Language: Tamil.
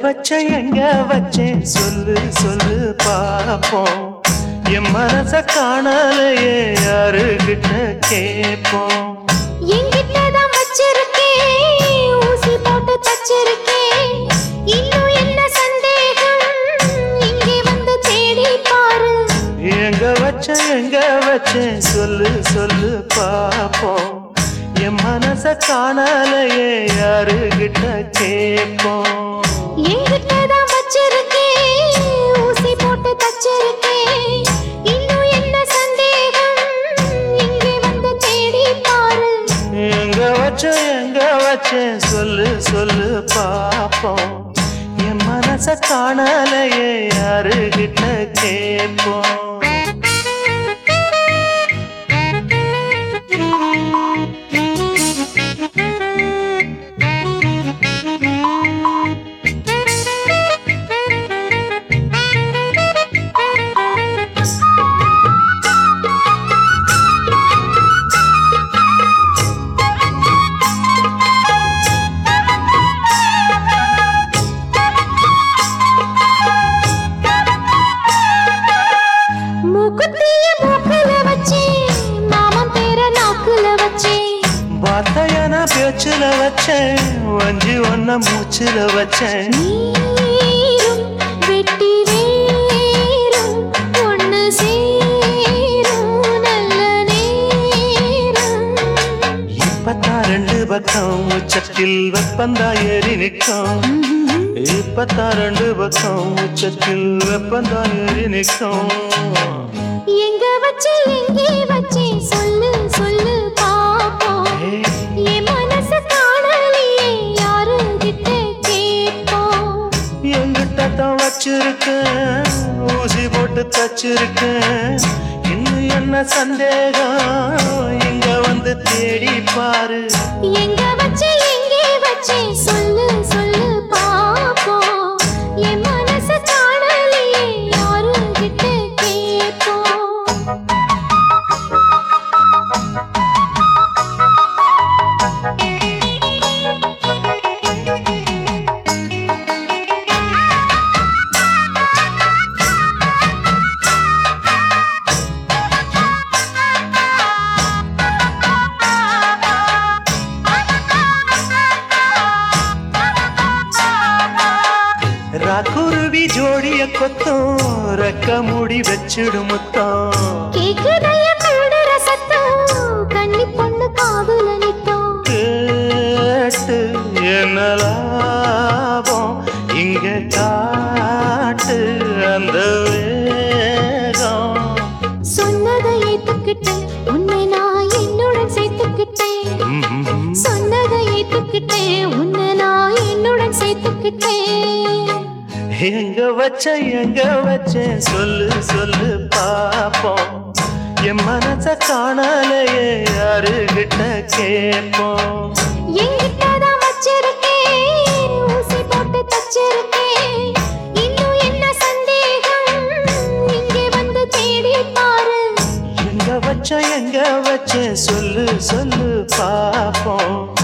வச்ச எங்க வச்சேன் சொல்லு சொல்லு பாப்போம் என் மனச காணலையே யாருகிட்ட கேப்போம் என்கிட்டதான் வச்சிருக்கேன் ஊசி போட்டு தச்சிருக்கேன் இன்னும் என்ன சந்தேகம் இங்கே வந்து தேடி பாரு எங்க வச்ச எங்க வச்சேன் சொல்லு சொல்லு பாப்போம் என் மனச காணலையே யாருகிட்ட கேப்போம் என்கிட்டதான் வச்சிருக்கேன் ஊசி போட்டு தச்சிருக்கேன் இன்னும் என்ன சந்தேகம் இங்கே வந்து தேடி பாரு எங்க வச்ச எங்க வச்சேன் சொல்லு சொல்லு பாப்போம் என் மனச காணலையே யாருகிட்ட கேப்போம் மூக்குத்திய மூக்குல வச்சேன் மாமன் பேர நாக்குல வச்சேன் வார்த்தையான பேச்சுல வச்சேன் வஞ்சி ஒன்ன மூச்சுல வச்சேன் நீரும் வெட்டி வேரும் ஒண்ணு சேரும் நல்ல நேரம் இப்பத்தான் ரெண்டு பக்கம் உச்சத்தில் வெப்பந்தா ஏறி நிற்கும் இப்பத்தான் ரெண்டு பக்கம் உச்சத்தில் வெப்பந்தா ஏறி நிற்கும் எங்க வச்சு எங்கே வச்சு சொல்லு சொல்லு பாப்போம் என் மனசு காணலையே யாரு கிட்ட கேட்போம் எங்கிட்ட தான் வச்சிருக்கேன் ஊசி போட்டு தச்சிருக்கேன் இன்னும் என்ன சந்தேகம் இங்க வந்து தேடி பாரு எங்க வச்சு எங்கே வச்சு சொல்லு சொல்லு பாப்போம் என் மனசு காணலையே யாரு கிட்ட கேட்போம் ராக்குருவி ஜோடிய கொத்தம் ரெக்க மூடி வச்சிடும் முத்தம் கேக்குதைய கூடுற சத்தம் கண்ணி பொண்ணு காதுல நித்தம் கேட்டு என்ன லாபம் இங்க காட்டு அந்த வேகம் சொன்னதை ஏத்துக்கிட்டேன் உன்னை நான் என்னுடன் சேர்த்துக்கிட்டேன் ம்ம். சொன்னதை ஏத்துக்கிட்டேன் உன்னை நான் என்னுடன் சேர்த்துக்கிட்டேன் எங்க வச்ச எங்க வச்சேன் சொல்லு சொல்லு பாப்போம் என் மனச காணலையே யாருகிட்ட கேப்போம் என்கிட்டதான் வச்சிருக்கேன் ஊசி போட்டு தச்சிருக்கேன் இன்னும் என்ன சந்தேகம் இங்கே வந்து தேடி பாரு எங்க வச்ச எங்க வச்சேன் சொல்லு சொல்லு பாப்போம்